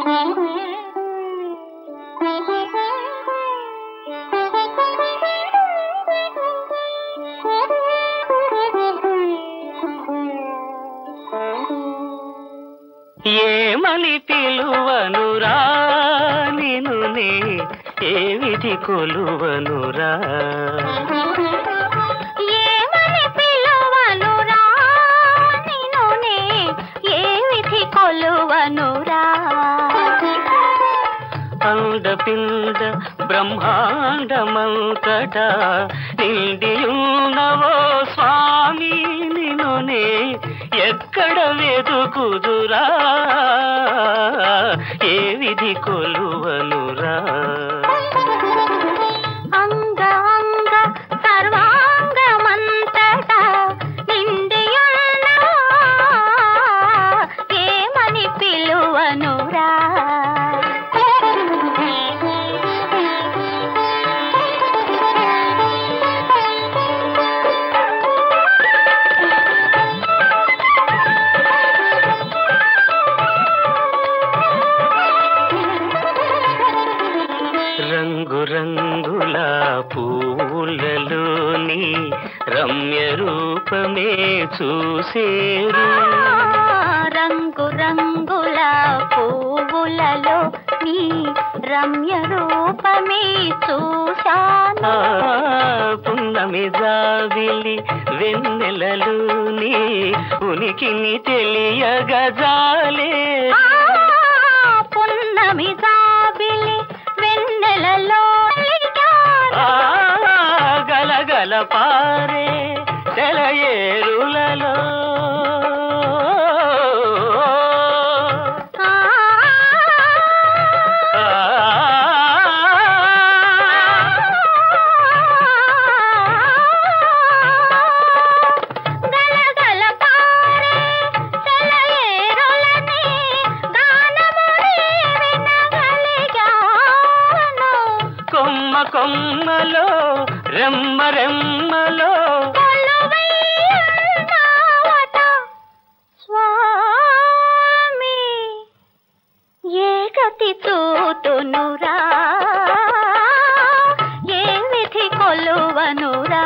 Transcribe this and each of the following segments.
ఏమని పిలువనురా నిను నే ఏ విధి కొలువనురా ఏమని పిలువనురా నిన్ను నే ఏ విధి కొలువనురా అండపిండ బ్రహ్మాండమంతట నిండియున్నవో స్వామి నిను నే ఎక్కడ వెతుకుదురా ఏ విధి కొలువనురా అంగ అంగ సర్వాంగమంతటా నిండియున్న ఏమని పిలువనురా రంగు రంగుల పూలలోని రమ్య రూపమే చూసేరు రంగు రంగుల పువ్వులలో నీ రమ్య రూపమే చూశాను ఆ పున్నమి జాబిలి వెన్నెలలోని ఉనికిని తెలియగజాలే ఆ, పున్నమి జాబిలి వెన్నెలలో ఆ గలగల పారే సెలయేరులలో ఆ, ఆ గలగల పారే సెలయేరులని గానముని వినగలిగాను. కొమ్మ కొమ్మలో రెమ్మ రెమ్మలో కొలువైయున్నావట స్వామి ఏ గతి చూతునురా ఏ విధి కొలువనురా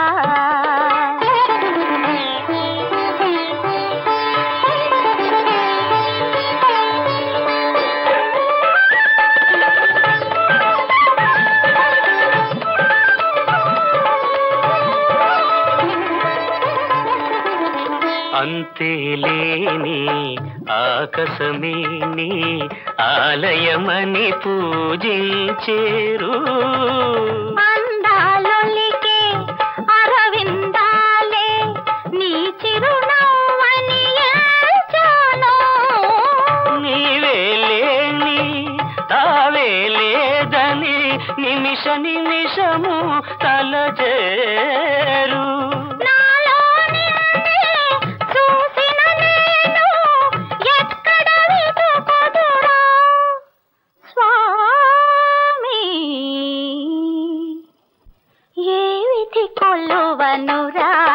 అంతేలేని ఆకాశమేని ఆలయమని పూజించేరు అందాలొలికే అరవిందాలే నీ చిరునవ్వని ఎంచాను. నీవే లేని తావే లేదని నిమిష నిమిషము తలచేరు నాలో నిన్నే చూసిన నేను ఎక్కడ వెతుకుదురా స్వామి ఏ విధి కొలువనురా